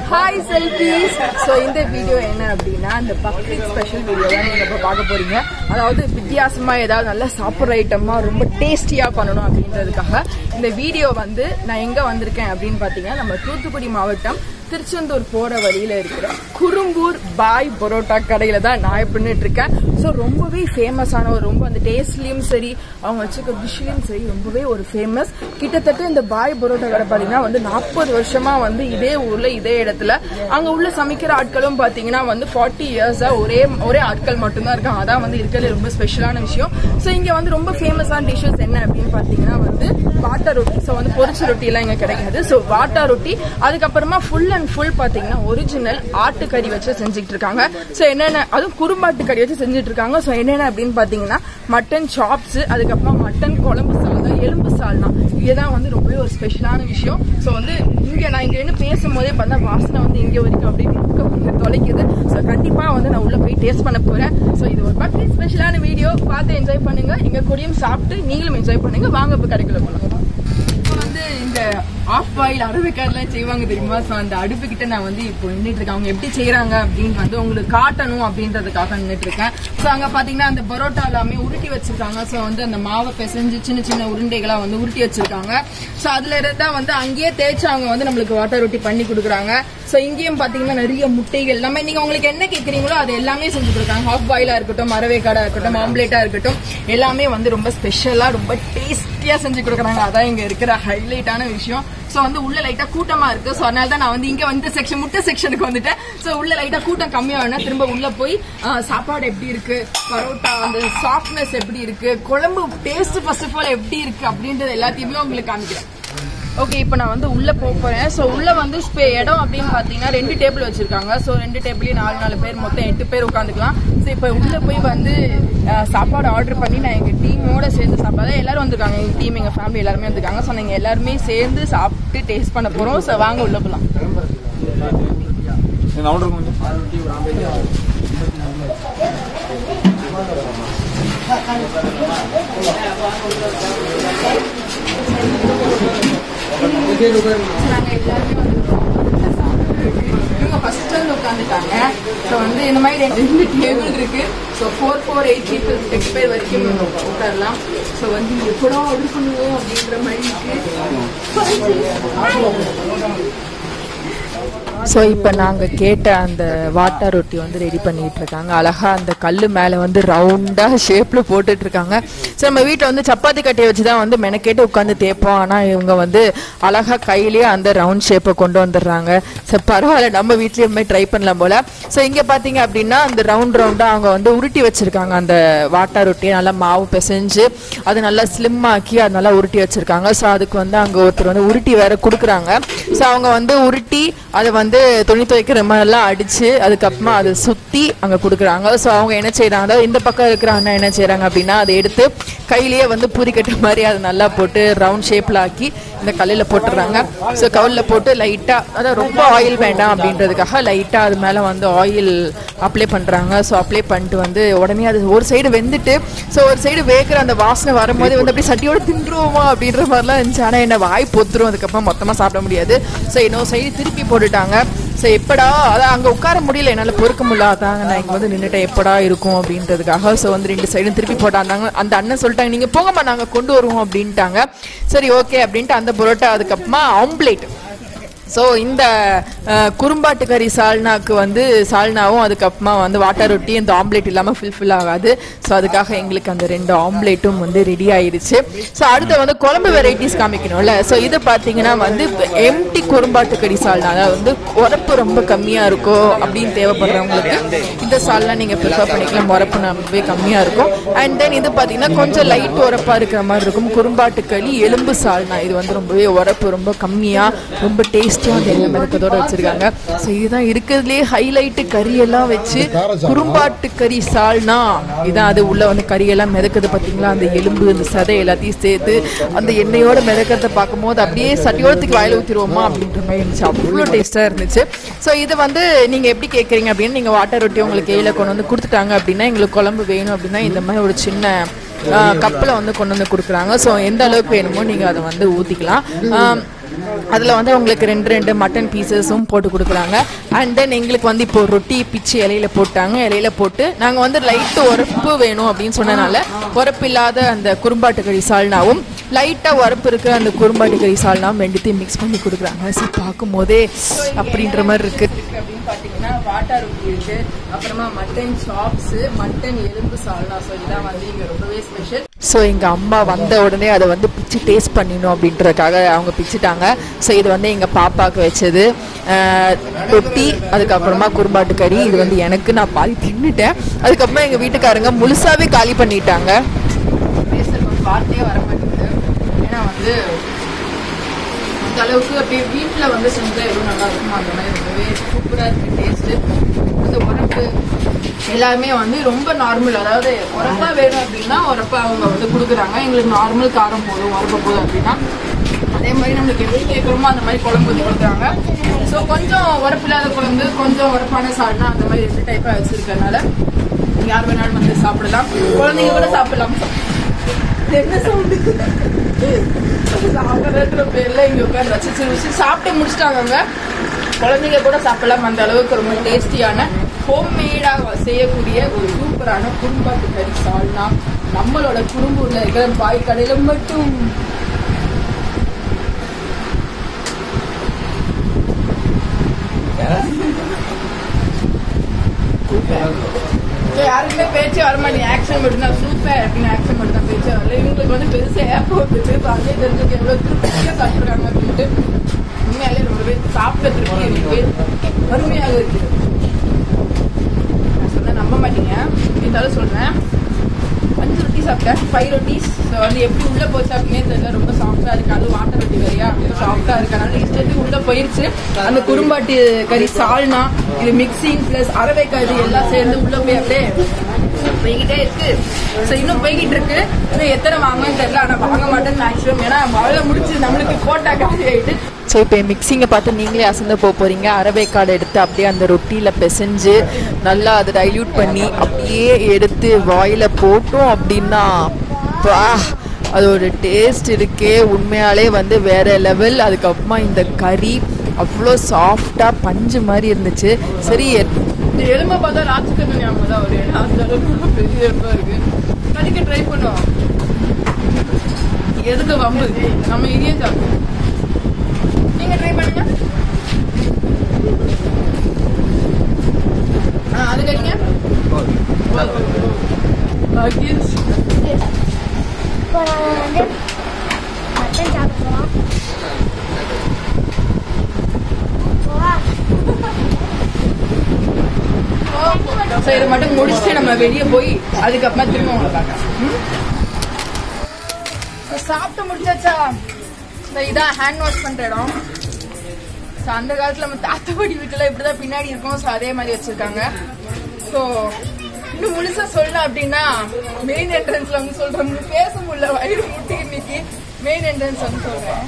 Hi selfies so இந்த video என்ன அப்படின்னா இந்த பக்ரீத் ஸ்பெஷல் வீடியோ தான் நீங்கள் இப்போ பார்க்க போறீங்க அதாவது வித்தியாசமா ஏதாவது நல்லா சாப்பிட்ற ஐட்டமா ரொம்ப டேஸ்டியாக பண்ணணும் அப்படின்றதுக்காக இந்த வீடியோ வந்து நான் எங்கே வந்திருக்கேன் அப்படின்னு பார்த்தீங்கன்னா நம்ம தூத்துக்குடி மாவட்டம் திருச்செந்தூர் போற வழியில இருக்கிற குறும்பூர் பாய் பரோட்டா கடையில தான் நான் பண்ணிட்டு இருக்கேன் ஸோ ரொம்பவே ஃபேமஸான ஒரு ரொம்ப அந்த டேஸ்ட்லயும் சரி அவங்க வச்சுக்க டிஷ்லயும் சரி ரொம்பவே ஒரு ஃபேமஸ் கிட்டத்தட்ட இந்த பாய் பரோட்டா கடை பாத்தீங்கன்னா வந்து நாற்பது வருஷமா வந்து இதே ஊர்ல இதே இடத்துல அங்க உள்ள சமைக்கிற ஆட்களும் பாத்தீங்கன்னா வந்து ஃபார்ட்டி இயர்ஸா ஒரே ஒரே ஆட்கள் மட்டும்தான் இருக்காங்க அதான் வந்து இருக்கிறது ரொம்ப ஸ்பெஷலான விஷயம் ஸோ இங்க வந்து ரொம்ப ஃபேமஸான டிஷ்ஷஸ் என்ன அப்படின்னு பாத்தீங்கன்னா வந்து வாட்டர் ரொட்டி ஸோ வந்து பொரிச்ச ரொட்டி எல்லாம் இங்க கிடைக்காது ஸோ வாட்டர் ரொட்டி அதுக்கப்புறமா ஃபுல் அண்ட் ஃபுல் பாத்தீங்கன்னா ஒரிஜினல் ஆட்டுக்கறி வச்சு செஞ்சுட்டு இருக்காங்க ஸோ என்னென்ன அதுவும் குறும்பாட்டு கறி வச்சு செஞ்சுட்டு இருக்காங்க ஸோ என்னென்ன அப்படின்னு பாத்தீங்கன்னா மட்டன் சாப்ஸ் அதுக்கப்புறமா மட்டன் குழம்பு சால்னா எலும்பு சால்னா இதுதான் வந்து ரொம்பவே ஒரு ஸ்பெஷலான விஷயம் ஸோ வந்து இங்க நான் இங்க நின்று பேசும்போதே பார்த்தா வாசனை வந்து இங்க வரைக்கும் அப்படியே மூக்க வந்து தொலைக்குது ஸோ கண்டிப்பா வந்து நான் உள்ள போய் டேஸ்ட் பண்ண போறேன் ஸோ இது ஒரு பக்ரீத் ஸ்பெஷலான வீடியோ பார்த்து என்ஜாய் பண்ணுங்க எங்க கூடயும் சாப்பிட்டு நீங்களும் என்ஜாய் பண்ணுங்க வாங்க இப்போ கடைக்குள்ள போலாம் இப்போ வந்து இந்த ஆஃப் பாயில் அரபிக்காரெல்லாம் செய்வாங்க தெரியுமா ஸோ அந்த அடுப்பு கிட்ட நான் வந்து இப்போ நின்றுட்டு இருக்கேன் அவங்க எப்படி செய்யறாங்க அப்படின்னு வந்து உங்களுக்கு காட்டணும் அப்படின்றதுக்காக நின்றுட்டு இருக்கேன் ஸோ அங்க பாத்தீங்கன்னா அந்த பரோட்டா எல்லாமே உருட்டி வச்சிருக்காங்க ஸோ வந்து அந்த மாவை பிசைஞ்சு சின்ன சின்ன உருண்டைகளா வந்து உருட்டி வச்சிருக்காங்க ஸோ அதுல இருந்தா வந்து அங்கேயே தேய்ச்சி அவங்க வந்து நம்மளுக்கு வாட்டர் ரொட்டி பண்ணி கொடுக்குறாங்க ஸோ இங்கேயும் பாத்தீங்கன்னா நிறைய முட்டைகள் நம்ம நீங்க உங்களுக்கு என்ன கேக்குறீங்களோ அது எல்லாமே செஞ்சு கொடுக்குறாங்க ஹாஃப் பாயிலா இருக்கட்டும் மரவேக்காடா இருக்கட்டும் ஆம்லேட்டா இருக்கட்டும் எல்லாமே வந்து ரொம்ப ஸ்பெஷலா ரொம்ப டேஸ்டியா செஞ்சு கொடுக்குறாங்க அதான் இங்க இருக்கிற ஹைலைட்டான விஷயம் ஸோ வந்து உள்ள லைட்டா கூட்டமா இருக்கு ஸோ அதனால தான் நான் வந்து இங்க வந்து செக்ஷன் முட்டை செக்ஷனுக்கு வந்துட்டேன் ஸோ உள்ள லைட்டா கூட்டம் கம்மியா வேணா திரும்ப உள்ள போய் ஆ, சாப்பாடு எப்படி இருக்கு பரோட்டா அந்த சாஃப்ட்னஸ் எப்படி இருக்கு குழம்பு டேஸ்ட் ஃபர்ஸ்ட் ஆஃப் ஆல் எப்படி இருக்கு அப்படின்றது எல்லாத்தையுமே உங்களுக்கு காமிக்கிறேன் ஓகே இப்போ நான் வந்து உள்ள போக போறேன் ஸோ உள்ள வந்து ஸ்பே- இடம் அப்படின்னு பாத்தீங்கன்னா ரெண்டு டேபிள் வச்சிருக்காங்க ஸோ ரெண்டு டேபிளையும் நாலு நாலு பேர் மொத்தம் எட்டு பேர் உட்காந்துக்கலாம் ஸோ இப்போ உள்ள போய் வந்து அஹ், சாப்பாடு ஆர்டர் பண்ணி நான் எங்க டீமோட சேர்ந்து சாப்பிடாத எல்லாரும் வந்திருக்காங்க எங்க டீம் எங்க ஃபேமிலி எல்லாருமே வந்திருக்காங்க ஸோ நாங்கள் எல்லாருமே சேர்ந்து சாப்பிட்டு டேஸ்ட் பண்ண போறோம் ஸோ வாங்க உள்ள போலாம் నేను ఆర్డర్ కొంచెం நாங்க எல்லாருமே வந்திருக்கோம் இவங்க ஃபர்ஸ்ட் வந்து உட்காந்துட்டாங்க ஸோ வந்து இந்த மாதிரி ரெண்டு ரெண்டு டேபிள் இருக்கு so four four eight people எட்டு பேர் வரைக்கும் உட்காரலாம் ஸோ வந்து எப்படா ஆர்டர் பண்ணுவோம் அப்படின்ற மாதிரி இருக்கு ஸோ இப்போ நாங்கள் கேட்ட அந்த வாட்டர் ரொட்டி வந்து ரெடி பண்ணிட்டு இருக்காங்க அழகா அந்த கல் மேலே வந்து ரவுண்டாக ஷேப்பில் போட்டுட்டு இருக்காங்க ஸோ நம்ம வீட்டில் வந்து சப்பாத்தி கட்டையை வச்சு தான் வந்து மெனக்கேட்டு உட்காந்து தேய்ப்போம் ஆனால் இவங்க வந்து அழகா கையிலேயே அந்த ரவுண்ட் ஷேப்பை கொண்டு வந்துடுறாங்க ஸோ பரவாயில்ல நம்ம வீட்லேயே மாதிரி ட்ரை பண்ணலாம் போல ஸோ இங்கே பார்த்தீங்க அப்படின்னா அந்த ரவுண்ட் ரவுண்டாக அவங்க வந்து உருட்டி வச்சிருக்காங்க அந்த வாட்டர் ரொட்டியை நல்லா மாவு பிசைஞ்சு அது நல்லா ஸ்லிம் ஆக்கி அது நல்லா உருட்டி வச்சிருக்காங்க ஸோ அதுக்கு வந்து அங்கே ஒருத்தர் வந்து உருட்டி வேற கொடுக்குறாங்க ஸோ அவங்க வந்து உருட்டி அதை வந்து துணி துவைக்கிற மாதிரிலாம் அடிச்சு அதுக்கப்புறமா அதை சுத்தி அங்க கொடுக்குறாங்க ஸோ அவங்க என்ன செய்றாங்க அதாவது இந்த பக்கம் இருக்கிற அண்ணா என்ன செய்றாங்க அப்படின்னா அதை எடுத்து கையிலேயே வந்து பூரி கட்ட மாதிரி அதை நல்லா போட்டு ரவுண்ட் ஷேப்ல ஆக்கி இந்த கல்லில் போட்டுடுறாங்க ஸோ கவுலில் போட்டு லைட்டா அதாவது ரொம்ப ஆயில் வேண்டாம் அப்படின்றதுக்காக லைட்டா அது மேல வந்து ஆயில் அப்ளை பண்றாங்க ஸோ அப்ளை பண்ணிட்டு வந்து உடனே அது ஒரு சைடு வெந்துட்டு ஸோ ஒரு சைடு வேகிற அந்த வாசனை வரும்போது வந்து அப்படியே சட்டியோட தின்றுவோமா அப்படின்ற மாதிரிலாம் இருந்துச்சு ஆனால் என்ன வாய் பொத்துரும் அதுக்கப்புறம் மொத்தமாக சாப்பிட முடியாது ஸோ இன்னொரு சைடு திருப்பி போட்டுட்டாங்க ஸோ எப்படா அதான் அங்கே உட்கார முடியல என்னால் பொறுக்க முடியல அதாங்க நான் இங்கே வந்து நின்றுட்டேன் எப்படா இருக்கும் அப்படின்றதுக்காக ஸோ வந்து ரெண்டு சைடும் திருப்பி போட்டாங்க அந்த அண்ணன் சொல்லிட்டாங்க நீங்கள் போங்கம்மா நாங்கள் கொண்டு வருவோம் அப்படின்ட்டாங்க சரி ஓகே அப்படின்ட்டு அந்த பரோட்டா அதுக்கப்புறமா ஆம்லேட் ஸோ இந்த அஹ், குறும்பாட்டு கறி சால்னாக்கு வந்து சால்னாவும் அதுக்கப்புறமா வந்து வாட்டர் ரொட்டி இந்த ஆம்லேட் இல்லாமல் ஃபில்ஃபில் ஆகாது ஸோ அதுக்காக எங்களுக்கு அந்த ரெண்டு ஆம்லேட்டும் வந்து ரெடி ஆயிருச்சு ஸோ அடுத்து வந்து குழம்பு வெரைட்டிஸ் காமிக்கணும்ல ஸோ இது பார்த்தீங்கன்னா வந்து எம்டி குறும்பாட்டு கறி சால்னா அதாவது வந்து உரப்பு ரொம்ப கம்மியாக இருக்கும் அப்படின்னு தேவைப்படுறவங்களுக்கு இந்த சால்னா நீங்கள் ப்ரிஃபர் பண்ணிக்கலாம் உரப்பு ரொம்பவே கம்மியாக இருக்கும் அண்ட் தென் இது பார்த்தீங்கன்னா கொஞ்சம் லைட் உரப்பாக இருக்கிற மாதிரி இருக்கும் குறும்பாட்டு களி எலும்பு சால்னா இது வந்து ரொம்பவே உரப்பு ரொம்ப கம்மியாக ரொம்ப டேஸ்டியாக அந்த எண்ணெய் மிதக்கத்தோட வச்சிருக்காங்க ஸோ இதுதான் இருக்கிறதுலே ஹைலைட்டு கறியெல்லாம் வச்சு குறும்பாட்டு கறி சால்னா இதான் அது உள்ள வந்து கறியெல்லாம் மிதக்குது பார்த்தீங்களா அந்த எலும்பு அந்த சதை எல்லாத்தையும் சேர்த்து அந்த எண்ணெயோட மிதக்கிறத பார்க்கும்போது அப்படியே சட்டியோடத்துக்கு வாயில ஊற்றிடுவோமா அப்படின்ற மாதிரி இருந்துச்சு அவ்வளோ டேஸ்ட்டாக இருந்துச்சு ஸோ இது வந்து நீங்கள் எப்படி கேட்குறீங்க அப்படின்னு நீங்கள் வாட்டர் ரொட்டி உங்களுக்கு கையில் கொண்டு வந்து கொடுத்துட்டாங்க அப்படின்னா எங்களுக்கு குழம்பு வேணும் அப்படின்னா இந்த மாதிரி ஒரு சின்ன கப்பில் வந்து கொண்டு வந்து கொடுக்குறாங்க ஸோ எந்த அளவுக்கு வேணுமோ நீங்கள் அதை வந்து ஊற்றிக்கலாம் அதில் வந்து உங்களுக்கு ரெண்டு ரெண்டு மட்டன் பீசஸும் போட்டு கொடுக்குறாங்க அண்ட் தென் எங்களுக்கு வந்து இப்போ ரொட்டி பிச்சு இலையில போட்டாங்க இலையில போட்டு நாங்கள் வந்து லைட்டு உரப்பு வேணும் அப்படின்னு சொன்னனால உரப்பு இல்லாத அந்த குறும்பாட்டு கறி சால்னாவும் லைட்டாக உரப்பு இருக்கிற அந்த குறும்பாட்டு கறி சால்னாவும் ரெண்டுத்தையும் மிக்ஸ் பண்ணி கொடுக்குறாங்க ஸோ பார்க்கும் போதே அப்படின்ற மாதிரி இருக்கு அப்படின்னு பார்த்தீங்கன்னா வாட்டா ரொட்டி இருக்கு அப்புறமா மட்டன் சாப்ஸ் மட்டன் எலும்பு சால்னா ஸோ இதான் வந்து இங்கே ரொம்பவே ஸ்பெஷல் ஸோ எங்கள் அம்மா வந்த உடனே அதை வந்து பிச்சு டேஸ்ட் பண்ணிடணும் அப்படின்றதுக்காக அவங்க பிச்சுட்டாங்க ஸோ இது வந்து எங்கள் பாப்பாவுக்கு வச்சது ஆஹ், ரொட்டி அதுக்கப்புறமா குறும்பாட்டு கறி இது வந்து எனக்கு நான் பாதி தின்னுட்டேன் அதுக்கப்புறமா எங்கள் வீட்டுக்காரங்க முழுசாவே காலி பண்ணிட்டாங்க பேசுறது கொஞ்சம் வார்த்தையே வர மாட்டேங்குது ஏன்னா வந்து அந்த அளவுக்கு அப்படியே வீட்டில் வந்து செஞ்சால் எவ்வளோ நல்லா இருக்குமோ அந்த மாதிரி ரொம்பவே சூப்பராக இருக்கு டேஸ்ட்டு அந்த உரப்பு எல்லாமே வந்து ரொம்ப நார்மல் அதாவது உரப்பா வேணும் அப்படின்னா உரப்பா அவங்க வந்து கொடுக்குறாங்க எங்களுக்கு நார்மல் காரம் போதும் உரப்பா போதும் அப்படின்னா அதே மாதிரி நம்மளுக்கு எப்படி கேட்குறோமோ அந்த மாதிரி குழம்பு ஊற்றி கொடுக்குறாங்க ஸோ கொஞ்சம் உரப்பில்லாத குழம்பு கொஞ்சம் உரப்பான சால்னா அந்த மாதிரி ரெண்டு டைப்பாக வச்சிருக்கறனால யார் வேணாலும் வந்து சாப்பிடலாம் குழந்தைங்க கூட சாப்பிடலாம் என்ன சவுண்டு சாப்பிட்றதுன்ற பேர்ல இங்க உட்காந்து ரசிச்சு ருசி சாப்பிட்டு முடிச்சிட்டாங்க குழந்தைங்க கூட சாப்பிடலாம் அந்த அளவுக்கு ரொம்ப டேஸ்டியான ஹோம்மேடா செய்யக்கூடிய ஒரு சூப்பரான குடும்பாட்டு கறி சால்னா நம்மளோட குடும்பூர்ல இருக்கிற பாய் கடையில மட்டும் So, யாருக்குமே பேச்சு வர மாட்டேங்குது ஆக்ஷன் மட்டும் தான் சூப்பர் அப்படின்னு ஆக்ஷன் மட்டும் தான் பேச்சு வரல இவங்களுக்கு வந்து பெருசா ஏப்ப விட்டுட்டு அதே தெரிஞ்சுக்க எவ்வளவு திருப்தியா சாப்பிடுறாங்க அப்படின்ட்டு உண்மையாலே ரொம்பவே சாப்பிட்ட திருப்தி எனக்கு அருமையாக இருக்கு நான் சொன்னா நம்ப மாட்டீங்க இருந்தாலும் சொல்றேன் அஞ்சு ரொட்டி சாப்பிட்டேன் ஃபைவ் ரொட்டிஸ் ஸோ வந்து எப்படி உள்ள போச்சு அப்படின்னே தெரியல ரொம்ப சாஃப்டா இருக்கு அது வாட்டர் ரொட்டி வேறையா சாஃப்டா இருக்கு அதனால இஷ்டத்துக்கு உள்ள போயிருச்சு அந்த குறும்பாட்டு கறி சால்னா இது மிக்சிங் பிளஸ் அரவைக்காய் எல்லாம் சேர்ந்து உள்ள போய் அப்படியே போய்கிட்டே இருக்கு ஸோ இன்னும் போய்கிட்டு இருக்கு இன்னும் எத்தனை வாங்கன்னு தெரியல ஆனா வாங்க மாட்டேன்னு மேக்ஸிமம் ஏன்னா வாழ முடிச்சு நம்மளுக்கு போட்டா காலி ஆயிட்டு ஸோ இப்போ மிக்சிங்கை பார்த்து நீங்களே அசந்து போக போகிறீங்க அரவேக்காடு எடுத்து அப்படியே அந்த ரொட்டியில் பிசைஞ்சு நல்லா அதை டைல்யூட் பண்ணி அப்படியே எடுத்து வாயில் போட்டோம் அப்படின்னா பா அதோட டேஸ்ட் இருக்கே உண்மையாலே வந்து வேற லெவல் அதுக்கப்புறமா இந்த கறி அவ்வளோ சாஃப்டாக பஞ்சு மாதிரி இருந்துச்சு சரி இந்த எலும்பை பார்த்தா ராஜ்கண்ணு ஞாபகம் தான் ஒரு அந்த அளவுக்கு பெரிய எலும்பா இருக்கு கறிக்க ட்ரை பண்ணுவோம் எதுக்கு வம்பு நம்ம இதையும் சாப்பிடுவோம் நீங்க ட்ரை பண்ணுங்க ஆ அது கறிங்க அகில்ஸ் இப்போ நம்ம வந்து மட்டன் சாப்பிடுறோம் ஸோ இதை மட்டும் முடிச்சுட்டு நம்ம வெளியே போய் அதுக்கப்புறமா திரும்ப உங்களை பார்க்கலாம் ம்? So, சாப்பிட்டு முடிச்சாச்சா ஸோ இதான் ஹேண்ட் வாஷ் பண்ற இடம் ஸோ அந்த காலத்துல நம்ம தாத்தாபாடி வீட்டுல இப்படிதான் பின்னாடி இருக்கும் ஸோ அதே மாதிரி வச்சிருக்காங்க ஸோ இன்னும் முழுசா சொல்லணும் அப்படின்னா மெயின் என்ட்ரன்ஸ்ல வந்து சொல்றேன் பேச முடியல வயிறு முட்டி இன்னைக்கு மெயின் என்ட்ரன்ஸ் வந்து சொல்றேன்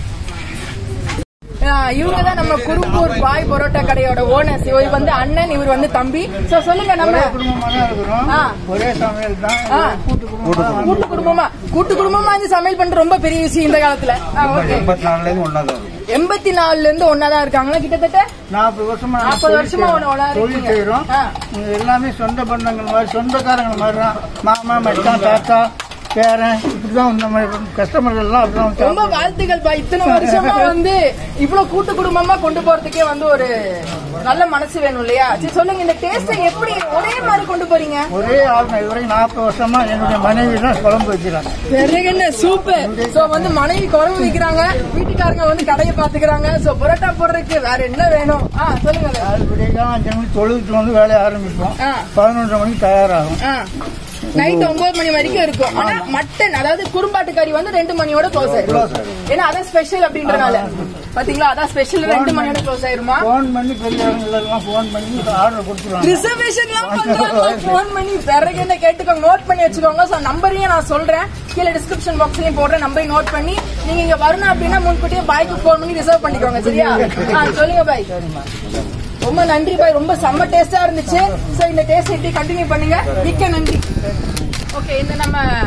இவங்க தான் நம்ம குரும்பூர் பாய் பரோட்டா கடையோட ஓனர்ஸ் இவர் வந்து அண்ணன் இவர் வந்து தம்பி சோ சொல்லுங்க நம்ம குடும்பமா தான் இருக்கிறோம் ஆ. ஒரே சமையல் தான் ஆ. கூட்டு குடும்பம் கூட்டு குடும்பமா கூட்டு குடும்பமா வந்து சமையல் பண்ற ரொம்ப பெரிய விஷயம் இந்த காலத்துல ஆ, okay. எண்பத்தி நாலுல இருந்து ஒன்னாதான் எண்பத்தி நாலுல இருந்து ஒன்னாதான் இருக்காங்களா கிட்டத்தட்ட நாற்பது வருஷமா நாங்க நாற்பது தொழில் வருஷமா செய்றோம். ஒண்ணா தொழில் இருக்கீங்க. செய்யறோம் ஆ. இங்க எல்லாமே சொந்த பந்தங்கள் மாதிரி சொந்தக்காரங்க மாதிரி தான் மாமா மச்சான் தாத்தா பேரன் இப்படிதான் இந்த மாதிரி கஸ்டமர்கள் எல்லாம் அப்படிதான் ரொம்ப சாப்பிடுவாங்க. வாழ்த்துக்கள் பா இத்தனை வருஷமா வந்து இவ்வளவு கூட்டு குடும்பமா கொண்டு போறதுக்கே வந்து ஒரு நல்ல மனசு வேணும் இல்லையா சரி சொல்லுங்க இந்த டேஸ்ட் எப்படி ஒரே மாதிரி கொண்டு போறீங்க ஒரே ஆள் நான் இதுவரைக்கும் நாற்பது வருஷமா என்னுடைய மனைவி தான் குழம்பு வைக்கிறாங்க பிறகு என்ன சூப்பர் சோ வந்து மனைவி குழம்பு வைக்கிறாங்க வீட்டுக்காரங்க வந்து கடையை பாத்துக்கிறாங்க சோ பரோட்டா போடுறதுக்கு வேற என்ன வேணும் ஆ சொல்லுங்க அது விடியகாலம் அஞ்சு மணிக்கு தொழுவிட்டு வந்து வேலையை ஆரம்பிப்போம் ஆ. பதினொன்றரை மணிக்கு தயாராகும் நைட் ஒன்பது மணி வரைக்கும் இருக்கும் ஆனா மட்டன் அதாவது குறும்பாட்டு கறி வந்து ரெண்டு மணியோட க்ளோஸ் ஆயிரும் ஏன்னா அதான் ஸ்பெஷல் அப்படின்றனால பாத்தீங்களா அதான் ஸ்பெஷல் ரெண்டு மணியோட க்ளோஸ் ஆயிருமா ஃபோன் பண்ணி பெரியவங்களுக்கெல்லாம் ஃபோன் பண்ணி ஆர்டர் கொடுத்துருவாங்க ரிசர்வேஷன்லாம் பண்றாங்க ஃபோன் பண்ணி பிறகு என்ன கேட்டுக்கோங்க நோட் பண்ணி வச்சுக்கோங்க சோ நம்பரையும் நான் சொல்றேன் கீழே டிஸ்கிரிப்ஷன் பாக்ஸ்லயும் போடுறேன் நம்பரையும் நோட் பண்ணி நீங்க இங்க வரணும் அப்படின்னா முன்கூட்டியே பாய்க்கு ஃபோன் பண்ணி ரிசர்வ் பண்ணிக்கோங்க சரியா ஆ, சொல்லுங்க பாய் ரொம்ப நன்றி பாய் ரொம்ப செம்ம டேஸ்டா இருந்துச்சு சோ இந்த டேஸ்ட் எப்படி கண்டினியூ பண்ணுங்க மிக்க நன்றி ஓகே இந்த நம்ம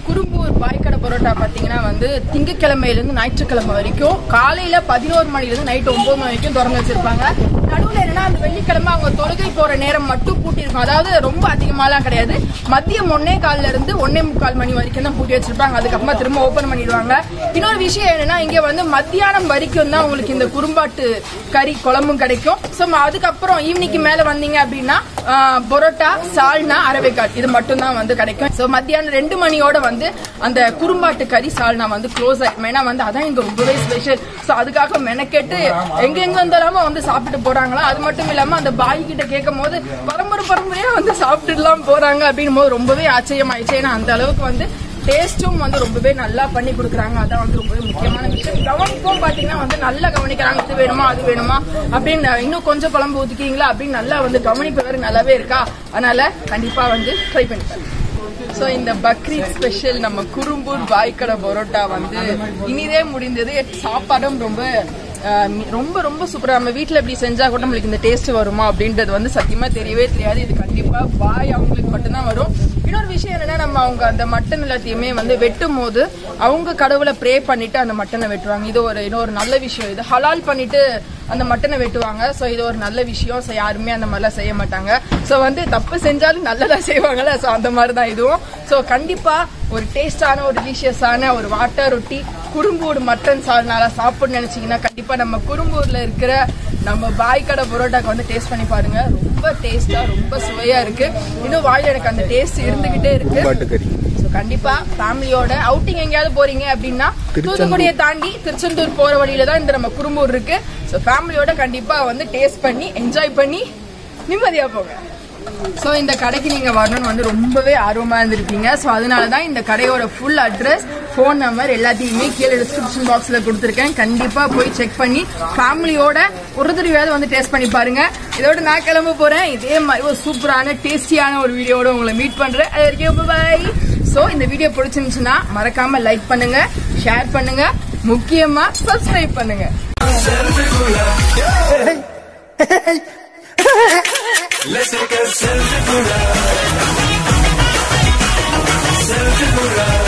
குறும்பூர் பாய்க்கடை பரோட்டா பாத்தீங்கன்னா வந்து திங்கக்கிழமையில இருந்து ஞாயிற்றுக்கிழமை வரைக்கும் காலையில பதினோரு மணில இருந்து நைட் ஒன்பது மணி வரைக்கும் திறந்து வச்சிருப்பாங்க நடுவுல என்னன்னா அந்த வெள்ளிக்கிழமை அவங்க தொழுகை போற நேரம் மட்டும் பூட்டி இருக்கும் அதாவது ரொம்ப அதிகமாலாம் கிடையாது மதியம் ஒன்னே கால்ல இருந்து ஒன்னே முக்கால் மணி வரைக்கும் தான் பூட்டி வச்சிருப்பாங்க அதுக்கப்புறமா திரும்ப ஓபன் பண்ணிடுவாங்க இன்னொரு விஷயம் என்னன்னா இங்க வந்து மத்தியானம் வரைக்கும் தான் உங்களுக்கு இந்த குறும்பாட்டு கறி குழம்பும் கிடைக்கும் ஸோ அதுக்கப்புறம் ஈவினிங்க்கு மேல வந்தீங்க அப்படின்னா ஆஹ், பரோட்டா சால்னா அரவைக்காட் இது மட்டும் தான் வந்து கிடைக்கும் ஸோ மத்தியானம் ரெண்டு மணியோட வந்து அந்த குறும்பாட்டு கறி சால்னா வந்து க்ளோஸ் ஆயிடும் ஏன்னா வந்து அதான் இங்க ரொம்பவே ஸ்பெஷல் ஸோ அதுக்காக மெனக்கெட்டு எங்க எங்க இருந்தாலும் வந்து சாப்பிட்டு போறாங்களா அது மட்டும் இல்லாம அந்த பாய் கிட்ட கேட்கும் போது பரம்பரை பரம்பரையா வந்து சாப்பிட்டுலாம் போறாங்க அப்படின்னும் போது ரொம்பவே ஆச்சரியமாயிடுச்சு ஏன்னா அந்த அளவுக்கு வந்து டேஸ்ட்டும் வந்து ரொம்பவே நல்லா பண்ணி கொடுக்குறாங்க அதான் வந்து ரொம்பவே முக்கியமான விஷயம் கவனிப்பும் பாத்தீங்கன்னா வந்து நல்லா கவனிக்கிறாங்க இது வேணுமா அது வேணுமா அப்படின்னு இன்னும் கொஞ்சம் குழம்பு ஊத்திக்கிறீங்களா அப்படின்னு நல்லா வந்து கவனிப்பு வேற நல்லாவே இருக்கா அதனால கண்டிப்பா வந்து ட்ரை பண்ணி பாருங்க ஸோ இந்த பக்ரீத் ஸ்பெஷல் நம்ம குறும்பூர் பாய்க்கடை பரோட்டா வந்து இனிதே முடிந்தது சாப்பாடும் ரொம்ப ஆஹ், மி- ரொம்ப ரொம்ப சூப்பரா நம்ம வீட்ல இப்படி செஞ்சா கூட நம்மளுக்கு இந்த டேஸ்ட் வருமா அப்படின்றது வந்து சத்தியமா தெரியவே தெரியாது இது கண்டிப்பா பாய் அவங்களுக்கு மட்டும்தான் வரும் இன்னொரு விஷயம் என்னன்னா நம்ம அவங்க அந்த மட்டன் எல்லாத்தையுமே வந்து வெட்டும் போது அவங்க கடவுளை ப்ரே பண்ணிட்டு அந்த மட்டனை வெட்டுவாங்க இது ஒரு இன்னொரு நல்ல விஷயம் இது ஹலால் பண்ணிட்டு அந்த மட்டனை வெட்டுவாங்க ஸோ இது ஒரு நல்ல விஷயம் ஸோ யாருமே அந்த மாதிரிலாம் செய்ய மாட்டாங்க ஸோ வந்து தப்பு செஞ்சாலும் நல்லதா செய்வாங்கல்ல ஸோ அந்த மாதிரி தான் இதுவும் ஸோ கண்டிப்பா ஒரு டேஸ்டான ஒரு டிஷியஸான ஒரு வாட்டர் ரொட்டி குறும்பூர் மட்டன் சால்னால சாப்பிடணும்னு நினைச்சீங்கன்னா கண்டிப்பா நம்ம குறும்பூர்ல இருக்கிற நம்ம பாய் கடை பரோட்டாக்கு வந்து டேஸ்ட் பண்ணி பாருங்க ரொம்ப டேஸ்டா ரொம்ப சுவையா இருக்கு இன்னும் வாயில எனக்கு அந்த டேஸ்ட் இருந்துகிட்டே இருக்கு பாட்டுக்கறி ஸோ கண்டிப்பா ஃபேமிலியோட அவுட்டிங் எங்கேயாவது போறீங்க அப்படின்னா தூத்துக்குடியை தாண்டி திருச்செந்தூர் போற வழியில தான் இந்த நம்ம குறும்பூர் இருக்கு ஸோ ஃபேமிலியோட கண்டிப்பா வந்து டேஸ்ட் பண்ணி என்ஜாய் பண்ணி நிம்மதியா போங்க ஸோ இந்த கடைக்கு நீங்க வரணும்னு வந்து ரொம்பவே ஆர்வமா இருந்திருப்பீங்க ஸோ அதனால தான் இந்த கடையோட ஃபுல் அட்ரஸ் ஃபோன் நம்பர் எல்லாத்தையுமே கீழே டிஸ்கிரிப்ஷன் பாக்ஸ்ல கொடுத்துருக்கேன் கண்டிப்பா போய் செக் பண்ணி ஃபேமிலியோட ஒரு தடவையாவது வந்து டேஸ்ட் பண்ணி பாருங்க இதோட நான் கிளம்ப போறேன் இதே மாதிரி ஒரு சூப்பரான டேஸ்டியான ஒரு வீடியோட உங்களை மீட் பண்றேன் அது வரைக்கும் பாய் ஸோ இந்த வீடியோ பிடிச்சிருந்துச்சுன்னா மறக்காம லைக் பண்ணுங்க ஷேர் பண்ணுங்க முக்கியமா சப்ஸ்கிரைப் பண்ணுங்க Let's take a selfie, Selfie,